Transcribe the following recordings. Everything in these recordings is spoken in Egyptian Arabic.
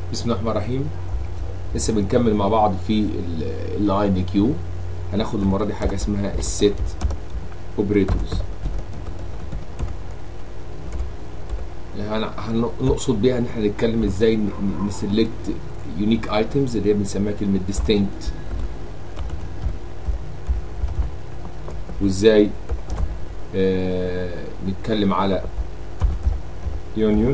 بسم الله الرحمن الرحيم لسه بنكمل مع بعض في الاي دي كيو هناخد المره دي حاجه اسمها السيت اوبريتورز هنقصد بيها ان احنا نتكلم ازاي نسلكت يونيك ايتمز اللي هي بنسميها كلمه distinct وازاي آه نتكلم على يونيون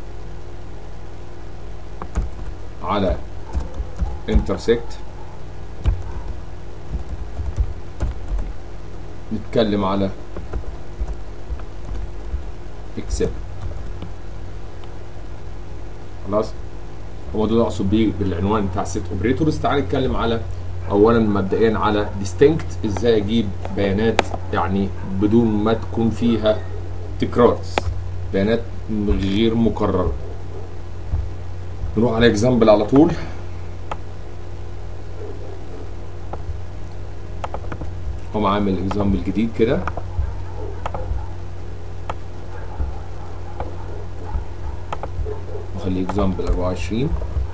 على intersect نتكلم على except خلاص هو ده اللي اقصد بيه بالعنوان بتاع السيت اوبريتورز تعال نتكلم على اولا مبدئيا على distinct ازاي اجيب بيانات يعني بدون ما تكون فيها تكرار بيانات غير مكرره نروح على اكزامبل على طول هو عامل اكزامبل جديد كده نخليه اكزامبل 24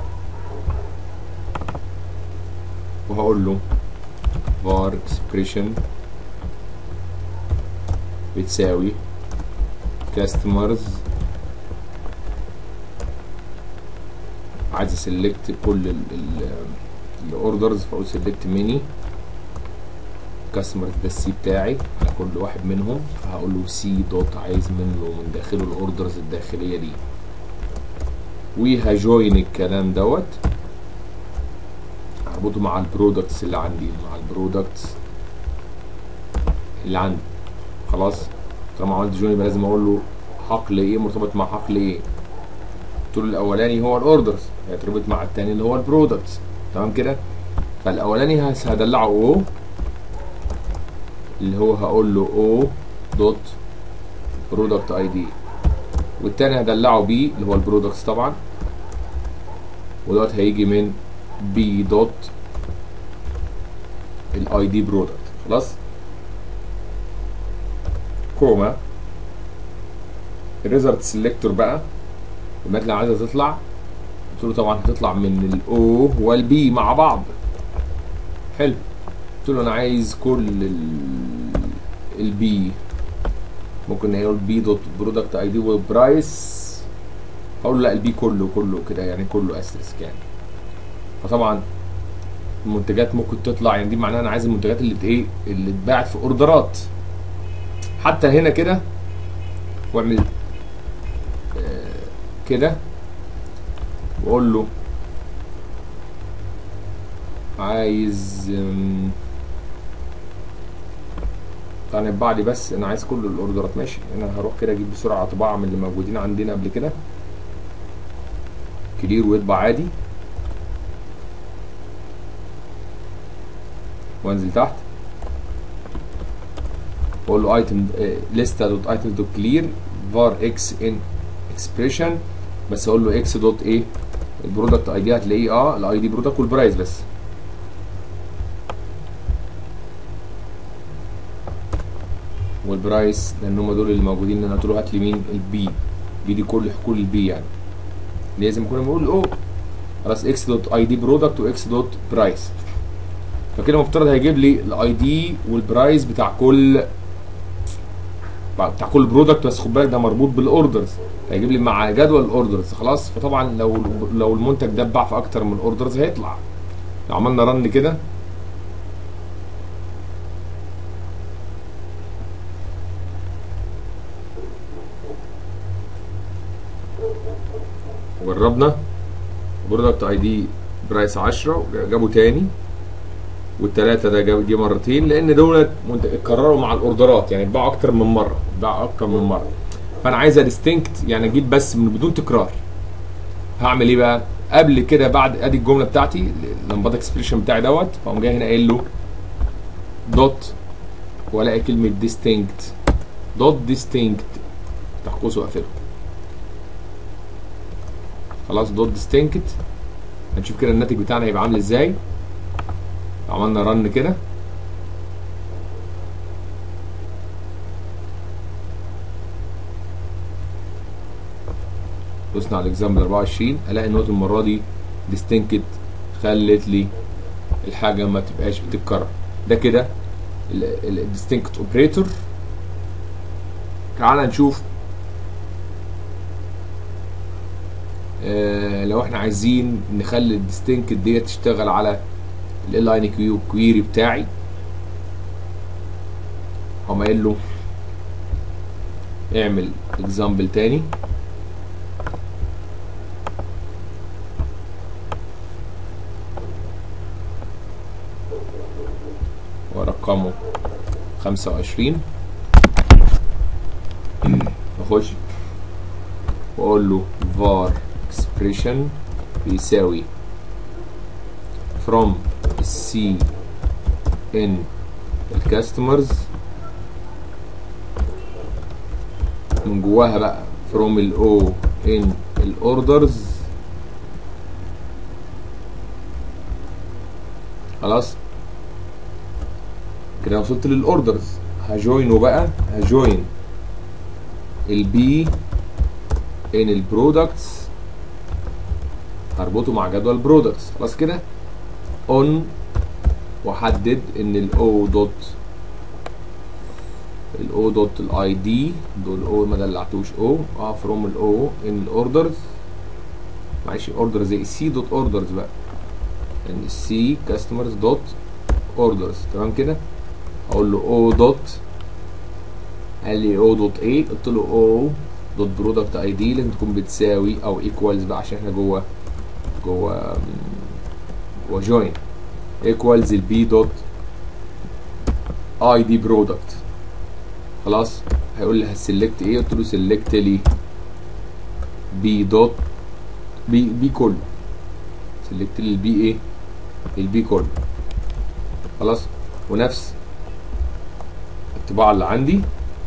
وهقول له var expression بتساوي customers عايز اسلكت كل الاوردرز فاقول سلكت ميني كاستمرز ده السي بتاعي على كل واحد منهم فهقول له سي دوت عايز منه من داخله الاوردرز الداخليه دي وهجوين الكلام دوت هربطه مع البرودكتس اللي عندي مع البرودكتس اللي عندي خلاص طالما عملت جوين يبقى لازم اقول له حقل ايه مرتبط مع حقل ايه قلت له الاولاني هو الاوردرز هيتربط مع الثاني اللي هو البرودكتس تمام كده فالاولاني هدلعه او اللي هو هقول له او دوت برودكت اي دي والتاني هدلعه بي اللي هو البرودكتس طبعا ودوت هيجي من بي دوت الاي دي برودكت خلاص كوما الريزلت سيلكتور بقى البيانات اللي عايزه تطلع قلت له طبعا هتطلع من الاو والبي مع بعض حلو قلت له انا عايز كل البي ممكن نقول بي دوت برودكت اي دي وبرايس هقول له لا البي كله كله كده يعني كله اسس يعني فطبعا المنتجات ممكن تطلع يعني دي معناها انا عايز المنتجات اللي ايه اللي اتباعت في اوردرات حتى هنا كده واعمل آه كده واقول له عايز طبعا يتباع لي بس انا عايز كل الاوردرات ماشي انا هروح كده اجيب بسرعه طباعه من اللي موجودين عندنا قبل كده كلير ويطبع عادي وانزل تحت واقول له ايتم ليستا دوت ايتم دوت كلير فار اكس ان اكسبريشن بس اقول له اكس دوت ايه البرودكت اي دي هتلاقيه اه الاي دي برودكت والبرايس بس والبرايس لان هم دول اللي موجودين انا قلت له هات لي مين البي بي دي كل حقول البي يعني لازم كنا بنقول او خلاص اكس دوت اي دي برودكت واكس دوت برايس فكده المفترض هيجيب لي الاي دي والبرايس بتاع كل بتاع كل برودكت بس خد بالك ده مربوط بالاوردرز هيجيب لي مع جدول الاوردرز خلاص فطبعا لو لو المنتج ده اتباع في اكتر من اوردرز هيطلع لو عملنا رن كده جربنا برودكت اي دي برايس 10 جابوا تاني والتلاتة ده جاب دي مرتين لان دولت اتكرروا مع الاوردرات يعني اتباعوا اكتر من مره اتباعوا اكتر من مره فانا عايزها ديستنكت يعني اجيب بس من بدون تكرار هعمل ايه بقى قبل كده بعد ادي الجمله بتاعتي اللمبات اكسبريشن بتاعي دوت فاقوم جاي هنا قايل له دوت والاقي كلمه ديستنكت دوت ديستنكت تحت قوس واقفله خلاص دوت ديستنكت هنشوف كده الناتج بتاعنا هيبقى عامل ازاي عملنا رن كده دوسنا على الاكزامبل 24 الاقي النوت المره دي ديستنكت خلت لي الحاجه ما تبقاش بتتكرر ده كده الديستنكت اوبريتور تعال نشوف آه لو احنا عايزين نخلي الديستنكت ديت تشتغل على ال ان كيو كويري بتاعي هقوم قايل له اعمل اكزامبل تاني ورقمه خمسة وعشرين اخش واقول له var expression بيساوي from c in الكاستمرز من جواها بقى from ال o in الاوردرز خلاص كده وصلت للاوردرز هجوينه بقى هجوين البي ان البرودكتس هربطه مع جدول برودكتس خلاص كده اون واحدد ان الاو دوت الاو دوت الاي دي دول او ما دلعتوش او اه فروم الاو ان الاوردرز معلش اوردر زي السي دوت اوردرز بقى ان السي كاستمرز دوت اوردرز تمام كده اقول له او دوت قال لي او دوت ايه قلت له او دوت برودكت اي دي لازم تكون بتساوي او ايكوالز بقى عشان احنا جوه جوه جوه جوين ايكوالز البي دوت اي دي برودكت خلاص هيقول لي هسلكت ايه قلت له سلكت لي بي دوت بي بي كله سلكت لي البي ايه البي كله خلاص ونفس الطباعه اللي عندي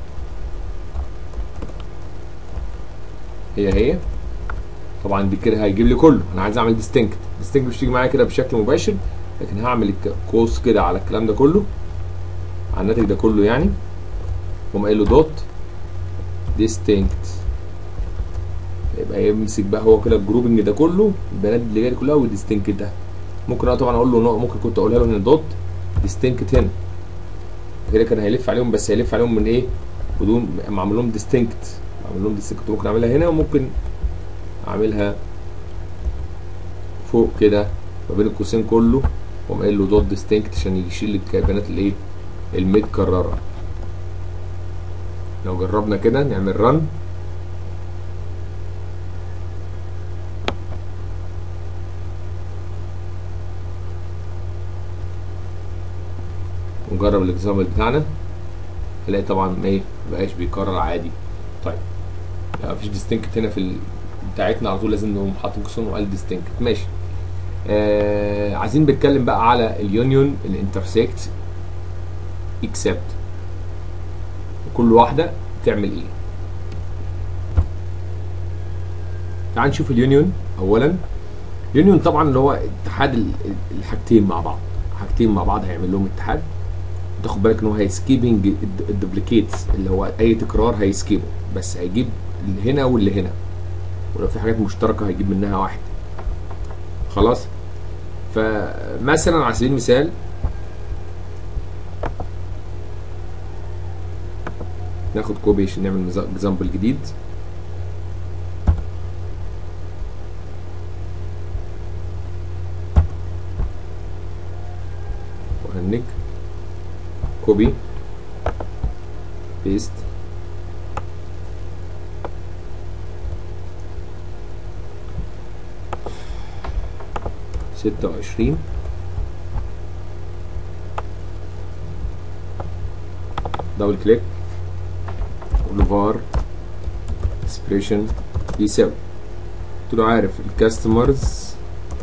هي هي طبعا دي كده هيجيب لي كله انا عايز اعمل ديستنكت ديستنكت مش تيجي معايا كده بشكل مباشر لكن هعمل قوس كده على الكلام ده كله على الناتج ده كله يعني واقوم قايل له دوت ديستنكت يبقى يمسك بقى هو كده الجروبنج ده كله البيانات اللي جايه كلها والديستنكت ده ممكن انا طبعا اقول له ممكن كنت اقولها له هنا دوت ديستنكت هنا كده كان هيلف عليهم بس هيلف عليهم من ايه بدون ما اعمل لهم ديستنكت اعمل لهم ديستنكت ممكن اعملها هنا وممكن اعملها فوق كده ما بين القوسين كله واقوم قايل له دوت ديستنكت عشان يشيل البيانات الايه المتكرره لو جربنا كده نعمل رن ونجرب الاكزامبل بتاعنا هنلاقي طبعا ايه مبقاش بيكرر عادي طيب يعني مفيش ديستنكت هنا في ال... بتاعتنا على طول لازم نقوم حاطين قوسين وقال ديستنكت ماشي آه عايزين بنتكلم بقى على اليونيون الانترسكت اكسبت كل واحده تعمل ايه تعال نشوف اليونيون اولا اليونيون طبعا اللي هو اتحاد الحاجتين مع بعض حاجتين مع بعض هيعمل لهم اتحاد تاخد بالك ان هو هيسكيبنج الدوبليكيتس اللي هو اي تكرار هيسكيبه بس هيجيب اللي هنا واللي هنا ولو في حاجات مشتركه هيجيب منها واحد خلاص فمثلا على سبيل المثال ناخد كوبي عشان نعمل اكزامبل جديد وهنك كوبي بيست ستة وعشرين دبل كليك اقول فار اكسبريشن يساوي قلت له عارف الكاستمرز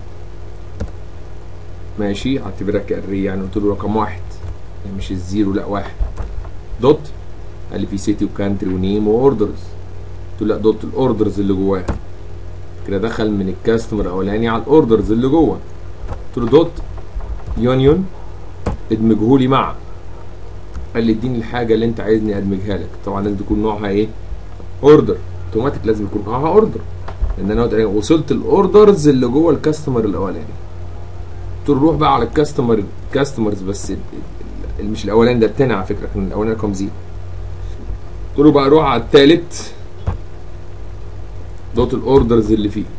ماشي اعتبرها كاري يعني قلت له رقم واحد يعني مش الزيرو لا واحد دوت قال لي في سيتي وكانتري ونيم واوردرز قلت له لا دوت الاوردرز اللي جواها كده دخل من الكاستمر الاولاني على الاوردرز اللي جوه قلت له دوت يونيون ادمجه لي مع قال لي اديني الحاجه اللي انت عايزني ادمجها لك طبعا لازم تكون نوعها ايه اوردر اوتوماتيك لازم يكون نوعها اوردر ان انا قلت- وصلت الاوردرز اللي جوه الكاستمر الاولاني قلت له روح بقى على الكاستمر الكاستمرز بس ال- ال- ال- مش الاولاني ده التاني على فكره كان الاولاني رقم زيرو قلت له بقى روح على التالت دوت الاوردرز اللي فيه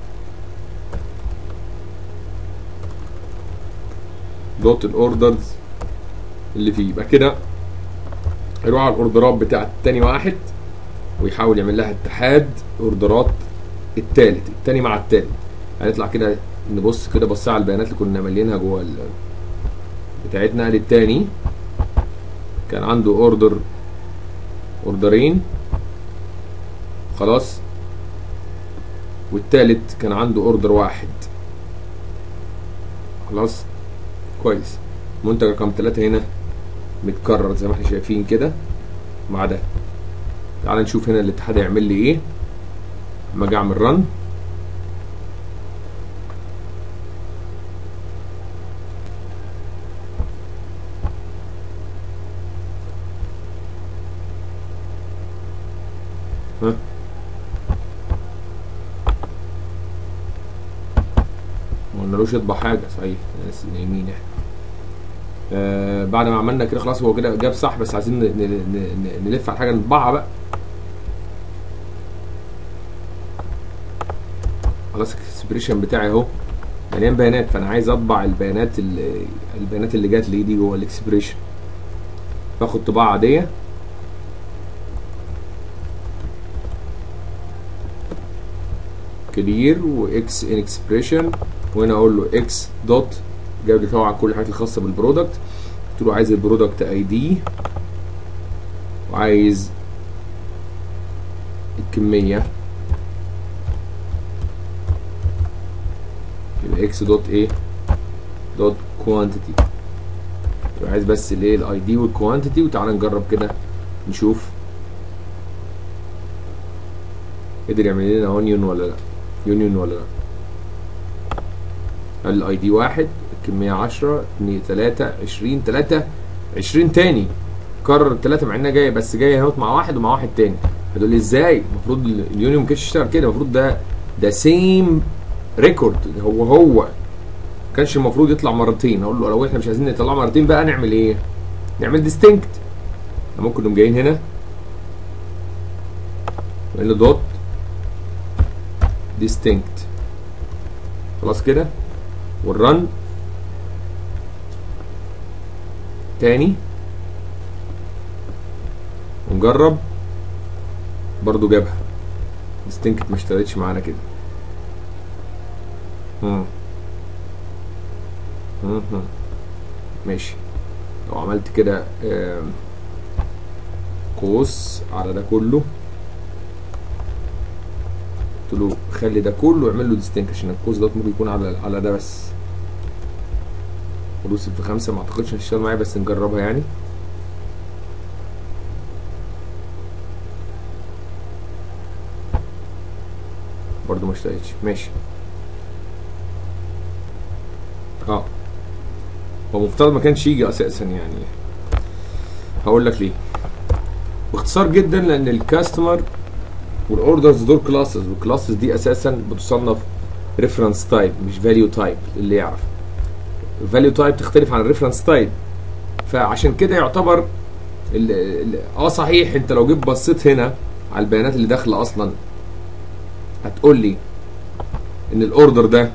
دوت الاوردرز اللي فيه يبقى كده يروح على الاوردرات بتاعت تاني واحد ويحاول يعمل لها اتحاد اوردرات التالت التاني مع التالت هنطلع كده نبص كده بص على البيانات اللي كنا مالينها جوه ال- بتاعتنا قال التاني كان عنده اوردر اوردرين خلاص والتالت كان عنده اوردر واحد خلاص كويس منتج رقم ثلاثة هنا متكرر زي ما احنا شايفين كده مع ده تعال نشوف هنا الاتحاد هيعمل لي ايه اما اجي اعمل رن ها ما قلنالوش يطبع حاجه صحيح ناس نايمين احنا آه بعد ما عملنا كده خلاص هو كده جاب صح بس عايزين ن- ن- ن- ن- نلف على حاجه نطبعها بقى خلاص الاكسبريشن بتاعي اهو مليان بيانات فانا عايز اطبع البيانات اللي البيانات اللي جات لي دي جوه الاكسبريشن باخد طباعه عاديه كلير واكس ان اكسبريشن وهنا اقول له اكس دوت جاب لي طبعا كل الحاجات الخاصه بالبرودكت قلت له عايز البرودكت اي دي وعايز الكميه يبقى اكس دوت ايه دوت كوانتيتي يبقى عايز بس الايه الاي دي والكوانتيتي وتعالى نجرب كده نشوف قدر يعمل لنا اونيون ولا لا يونيون ولا لا الاي دي واحد الكمية عشرة اتنين تلاتة عشرين تلاتة عشرين تاني كرر التلاتة مع انها جاية بس جاية اهوت مع واحد ومع واحد تاني هتقول لي ازاي المفروض اليونيون مكانش يشتغل كده المفروض ده ده سيم ريكورد هو هو كانش المفروض يطلع مرتين اقول له لو احنا مش عايزين نطلعه مرتين بقى نعمل ايه نعمل ديستنكت ممكن نقوم جايين هنا نقول له دوت distinct خلاص كده والرن تاني ونجرب برضو جابها distinct ما اشتغلتش معانا كده مم. مم. ماشي لو عملت كده آم، قوس على ده كله قلت له خلي ده كله اعمل له ديستنك عشان القوس ده ممكن يكون على على ده بس ودوس في خمسة ما اعتقدش هتشتغل معايا بس نجربها يعني برضه ما اشتغلتش ماشي اه هو مفترض ما كانش يجي اساسا يعني هقول لك ليه باختصار جدا لان الكاستمر والاوردرز دول كلاسز والكلاسز دي اساسا بتصنف ريفرنس تايب مش فاليو تايب اللي يعرف الفاليو تايب تختلف عن الريفرنس تايب فعشان كده يعتبر ال ال اه صحيح انت لو جيت بصيت هنا على البيانات اللي داخله اصلا هتقول لي ان الاوردر ده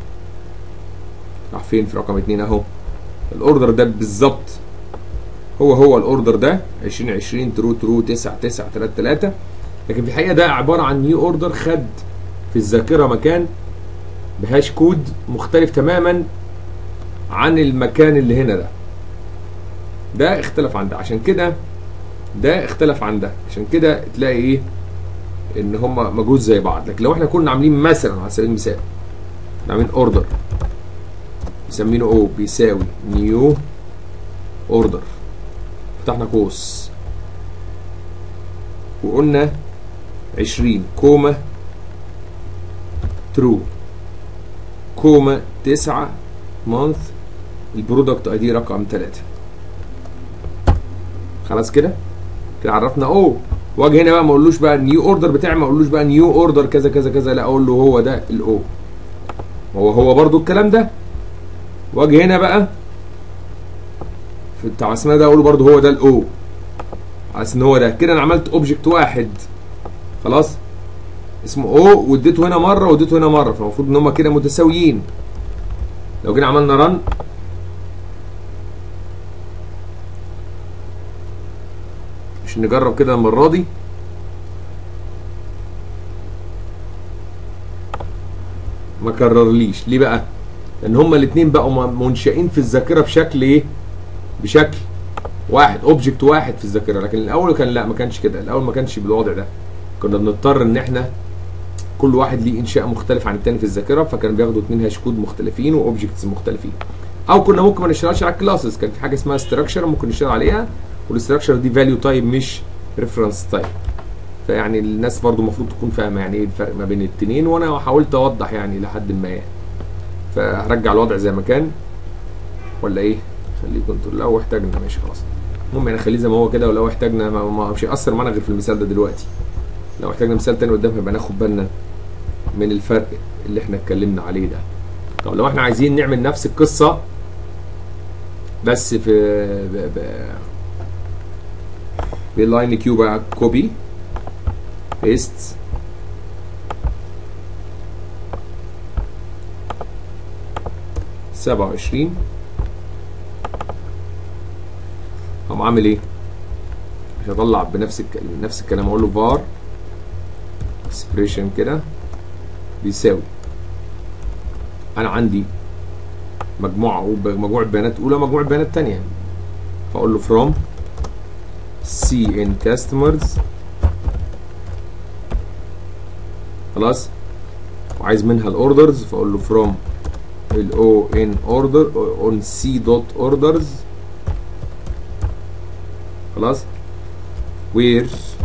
راح فين في رقم اتنين اهو الاوردر ده بالظبط هو هو الاوردر ده 2020 ترو ترو 9 9 3 3 لكن في الحقيقه ده عباره عن نيو اوردر خد في الذاكره مكان بهاش كود مختلف تماما عن المكان اللي هنا ده ده اختلف عن ده عشان كده ده اختلف عن ده عشان كده تلاقي ايه ان هما مجهود زي بعض لكن لو احنا كنا عاملين مثلا على سبيل المثال عاملين اوردر مسمينه او بيساوي نيو اوردر فتحنا قوس وقلنا عشرين كوما ترو كوما تسعة مانث البرودكت اي دي رقم تلاتة خلاص كده كده عرفنا او واجي هنا بقى ما اقولوش بقى النيو اوردر بتاعي ما اقولوش بقى نيو اوردر كذا كذا كذا لا اقول له هو ده الاو هو هو برضو الكلام ده واجي هنا بقى في بتاع اسمها ده اقول له برضو هو ده الاو على ان هو ده كده انا عملت اوبجكت واحد خلاص اسمه او واديته هنا مره واديته هنا مره فالمفروض ان هم كده متساويين لو جينا عملنا رن مش نجرب كده المره دي ما كررليش ليه بقى لان هما الاثنين بقوا منشئين في الذاكره بشكل ايه بشكل واحد اوبجكت واحد في الذاكره لكن الاول كان لا ما كانش كده الاول ما كانش بالوضع ده كنا بنضطر ان احنا كل واحد ليه انشاء مختلف عن التاني في الذاكره فكان بياخدوا اثنين هاش كود مختلفين واوبجكتس مختلفين او كنا ممكن ما نشتغلش على الكلاسز كان في حاجه اسمها ستراكشر ممكن نشتغل عليها والاستراكشر دي فاليو تايب مش ريفرنس تايب فيعني الناس برضو المفروض تكون فاهمه يعني ايه الفرق ما بين الاثنين وانا حاولت اوضح يعني لحد ما يعني فهرجع الوضع زي ما كان ولا ايه خليه كنترول لو احتاجنا ماشي خلاص المهم يعني خليه زي ما هو كده ولو احتاجنا ما, ما مش هيأثر معانا غير في المثال ده دلوقتي لو احتاجنا مثال تاني قدام يبقى ناخد بالنا من الفرق اللي احنا اتكلمنا عليه ده طب لو احنا عايزين نعمل نفس القصه بس في ب... ب... باللاين كيو بقى كوبي بيست سبعة وعشرين هقوم عامل ايه؟ مش هطلع بنفس الك... نفس الكلام اقول له var expression كده بيساوي انا عندي مجموعة مجموعة بيانات اولى مجموعة بيانات تانية فاقول له from cn customers خلاص وعايز منها الاوردرز فاقول له from ال o in order on c dot orders خلاص where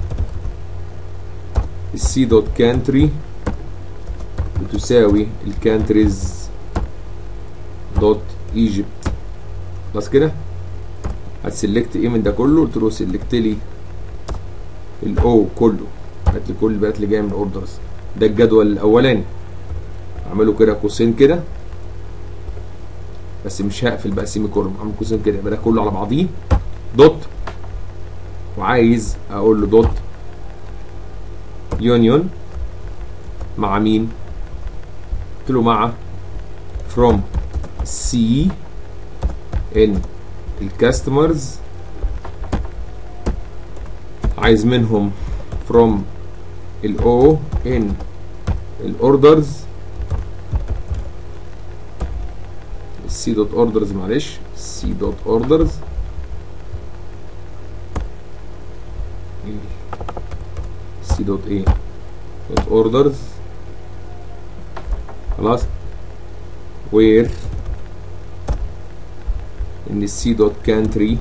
ال c dot country بتساوي الكانتريز دوت ايجيبت خلاص كده هتسلكت ايه من ده كله قلت له سلكت لي الاو كله هات لي كل البيانات اللي جايه من الاوردرز ده الجدول الاولاني اعمله كده قوسين كده بس مش هقفل بقى سيمي كولوم اعمل قوسين كده يبقى ده كله على بعضيه دوت وعايز اقول له دوت يونيون مع مين قلت له مع from C in الكاستمرز عايز منهم from ال O in الاوردرز C دوت اوردرز معلش C دوت اوردرز C دوت ايه دوت اوردرز خلاص where ان السي دوت كانتري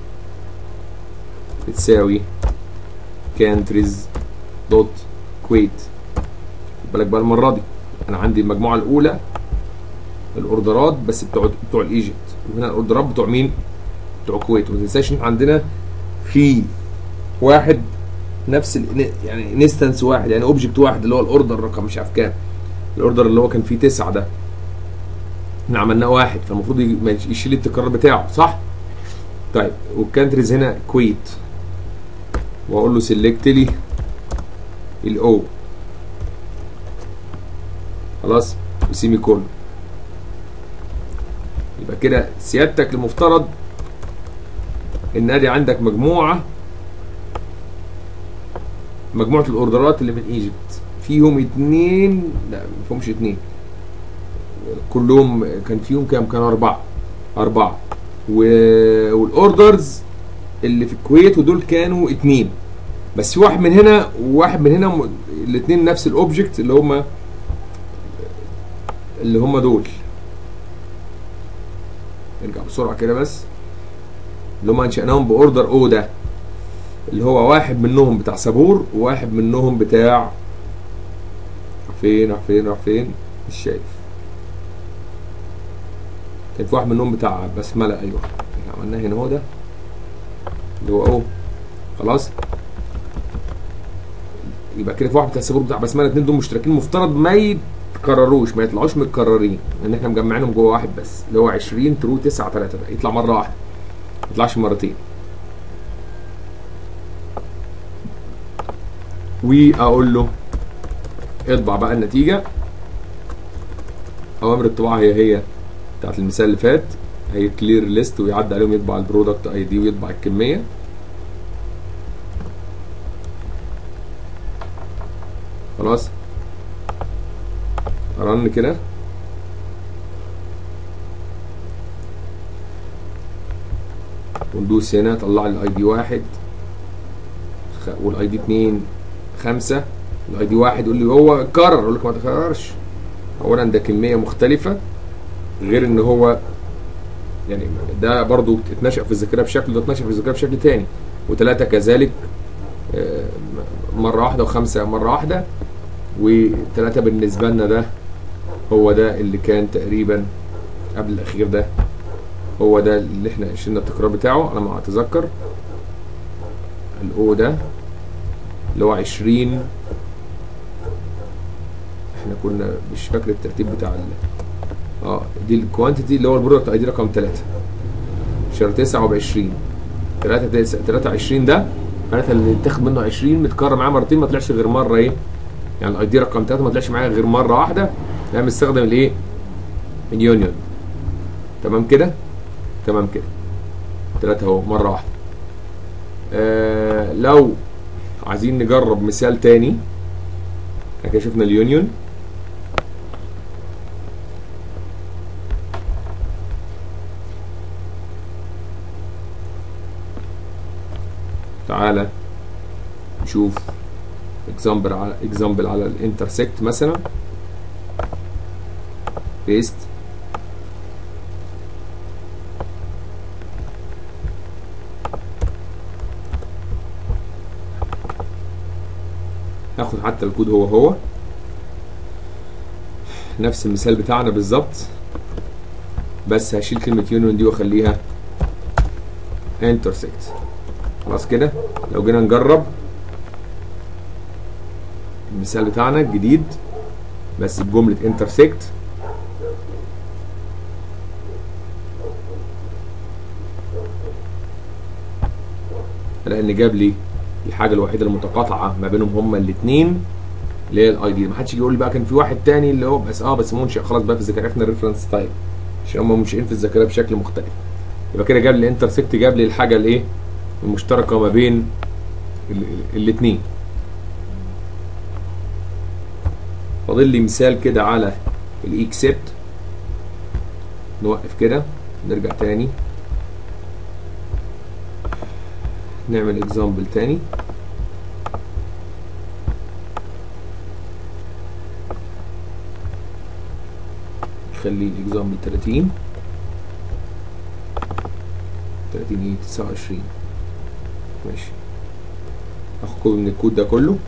بتساوي كانتريز دوت كويت بالك بقى المره دي انا عندي المجموعه الاولى الاوردرات بس بتوع بتوع الايجيبت وهنا الاوردرات بتوع مين بتوع الكويت وما تنساش ان عندنا في واحد نفس ال يعني انستنس واحد يعني اوبجكت واحد اللي هو الاوردر رقم مش عارف كام الاوردر اللي هو كان فيه تسعه ده احنا عملناه واحد فالمفروض يشيل التكرار بتاعه صح؟ طيب والكانتريز هنا كويت واقول له سيلكت لي الاو خلاص وسيمي كول يبقى كده سيادتك المفترض ان ادي عندك مجموعه مجموعه الاوردرات اللي من ايجيبت فيهم اتنين لا ما فيهمش اتنين كلهم كان فيهم كام كان اربعه اربعه و... والاوردرز اللي في الكويت ودول كانوا اتنين بس في واحد من هنا وواحد من هنا م... الاتنين نفس الاوبجكت اللي هما اللي هما دول نرجع بسرعه كده بس اللي هما انشأناهم باوردر او ده اللي هو واحد منهم بتاع سابور وواحد منهم بتاع فين راح فين راح فين مش شايف كان في واحد منهم بتاع بسمله ايوه اللي عملناه هنا هو ده اللي هو او خلاص يبقى كده في واحد بتاع السبور بتاع بسمله الاثنين دول مشتركين مفترض ما يتكرروش ما يطلعوش متكررين لان احنا مجمعينهم جوه واحد بس اللي هو 20 ترو 9 3 ده يطلع مره واحده ما يطلعش مرتين واقول له اطبع بقى النتيجه اوامر الطباعه هي هي بتاعت المثال اللي فات هي كلير ليست ويعدي عليهم يطبع البرودكت اي دي ويطبع الكميه خلاص رن كده وندوس هنا طلع لي الاي دي واحد والاي دي اتنين خمسة الاي دي واحد يقول لي هو كرر اقول لك ما تكررش اولا ده كمية مختلفة غير ان هو يعني ده برضو اتنشأ في الذاكرة بشكل ده اتنشأ في الذاكرة بشكل تاني وثلاثة كذلك مرة واحدة وخمسة مرة واحدة وثلاثة بالنسبة لنا ده هو ده اللي كان تقريبا قبل الأخير ده هو ده اللي احنا شلنا التكرار بتاعه على ما أتذكر الأو ده اللي هو عشرين احنا كنا مش فاكر الترتيب بتاع ال اه دي الكوانتيتي اللي هو البرودكت اي دي رقم 3 شهر 9 ب 20 3 23 ده معناتها اللي اتاخد منه 20 متكرر معاه مرتين ما طلعش غير مره ايه يعني الاي دي رقم 3 ما طلعش معايا غير مره واحده انا مستخدم الايه اليونيون تمام كده تمام كده 3 اهو مره واحده آه لو عايزين نجرب مثال تاني احنا كده شفنا اليونيون تعالى نشوف اكزامبل على اكزامبل على الانترسكت مثلا بيست هاخد حتى الكود هو هو نفس المثال بتاعنا بالظبط بس هشيل كلمة يونيون دي واخليها انترسكت خلاص كده لو جينا نجرب المثال بتاعنا الجديد بس بجملة انترسكت لان جاب لي الحاجه الوحيده المتقاطعه ما بينهم هما الاثنين اللي هي الاي دي ما حدش يجي يقول لي بقى كان في واحد تاني اللي هو بس اه بس منشئ خلاص بقى في الذاكره عرفنا الريفرنس تايب عشان هم منشئين في الذاكره بشكل مختلف يبقى كده جاب لي انترسكت جاب لي الحاجه الايه المشتركه ما بين الاثنين فاضل لي مثال كده على الاكسبت نوقف كده نرجع تاني نعمل اكزامبل تاني نخلي الاكزامبل 30 30 ايه 29 ماشي هاخد كوبي من الكود ده كله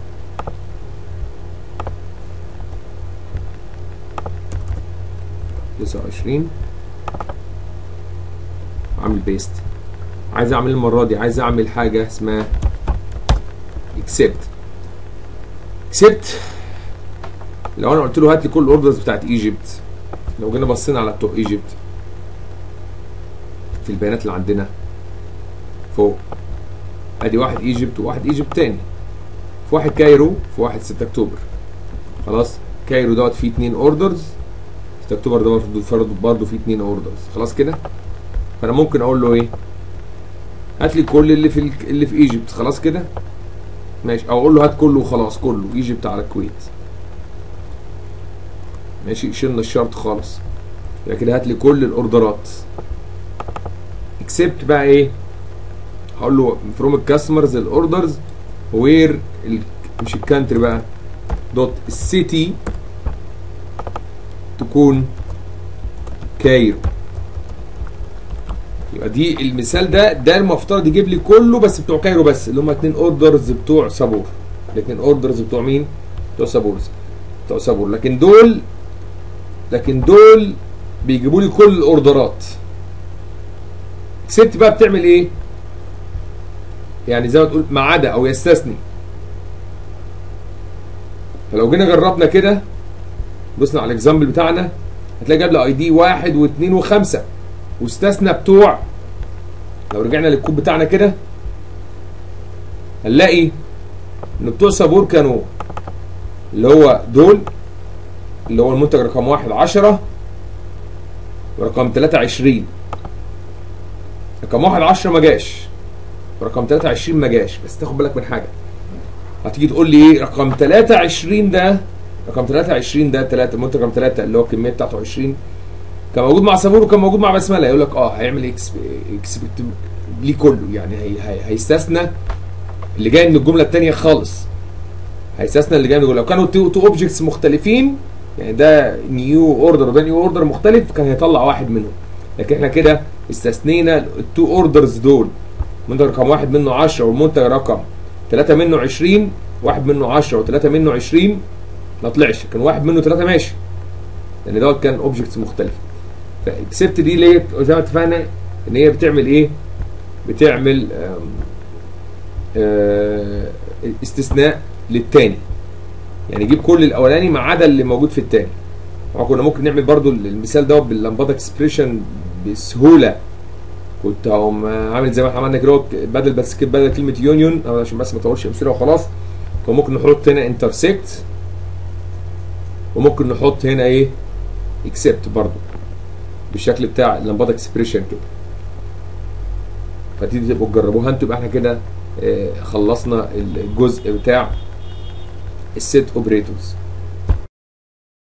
تسعة وعشرين اعمل بيست عايز اعمل المرة دي عايز اعمل حاجة اسمها اكسبت اكسبت لو انا قلت له هات لي كل الاوردرز بتاعت ايجيبت لو جينا بصينا على بتوع ايجيبت في البيانات اللي عندنا فوق ادي واحد ايجيبت وواحد ايجيبت تاني في واحد كايرو في واحد 6 اكتوبر خلاص كايرو دوت فيه اتنين اوردرز 6 اكتوبر ده برضه برضه فيه اتنين اوردرز خلاص كده فانا ممكن اقول له ايه هات لي كل اللي في ال... اللي في ايجيبت خلاص كده ماشي او اقول له هات كله وخلاص كله ايجيبت على الكويت ماشي شلنا الشرط خالص يبقى كده هات لي كل الاوردرات اكسبت بقى ايه هقول له فروم الكاستمرز الاوردرز وير مش الكانتري بقى دوت السيتي تكون كايرو يبقى دي المثال ده ده المفترض يجيب لي كله بس بتوع كايرو بس اللي هم اتنين اوردرز بتوع صابور الاتنين اوردرز بتوع مين؟ بتوع صابور بتوع صابور لكن دول لكن دول بيجيبوا لي كل الاوردرات اكسبت بقى بتعمل ايه؟ يعني زي ما تقول ما عدا او يستثني فلو جينا جربنا كده بصنا على الاكزامبل بتاعنا هتلاقي جاب لي اي دي واحد واثنين وخمسه واستثنى بتوع لو رجعنا للكود بتاعنا كده هنلاقي ان بتوع سابور كانوا اللي هو دول اللي هو المنتج رقم واحد 10 ورقم 23 رقم واحد 10 ما جاش ورقم 23 ما جاش بس تاخد بالك من حاجه هتيجي تقول لي ايه رقم 23 ده رقم 23 ده 3 منتج رقم 3 اللي هو الكميه بتاعته 20 كان موجود مع سابور وكان موجود مع بسمله يقول لك اه هيعمل اكس اكسبكت ليه كله يعني هي هي هيستثنى اللي جاي من الجمله الثانيه خالص هيستثنى اللي جاي من الجمله لو كانوا تو تو اوبجكتس مختلفين يعني ده نيو اوردر وده نيو اوردر مختلف كان هيطلع واحد منهم لكن احنا كده استثنينا التو اوردرز دول منتج رقم واحد منه 10 والمنتج رقم 3 منه 20 واحد منه 10 و3 منه 20 ما طلعش كان واحد منه 3 ماشي لان دوت كان اوبجكتس مختلفه فاكسبت دي ليه زي ما اتفقنا ان هي بتعمل ايه؟ بتعمل آم، آه، استثناء للتاني يعني يجيب كل الاولاني ما عدا اللي موجود في التاني طبعا كنا ممكن نعمل برضو المثال ده باللمبات اكسبريشن بسهوله كنت هقوم عامل زي ما احنا عملنا كده بدل بس كده بدل كلمه يونيون او عشان بس ما اطولش امثله وخلاص كان ممكن نحط هنا انترسكت وممكن نحط هنا ايه اكسبت برضو بالشكل بتاع اللمبات اكسبريشن كده فتيجي تبقوا تجربوها انتوا يبقى احنا كده آه، خلصنا الجزء بتاع السيت اوبريتورز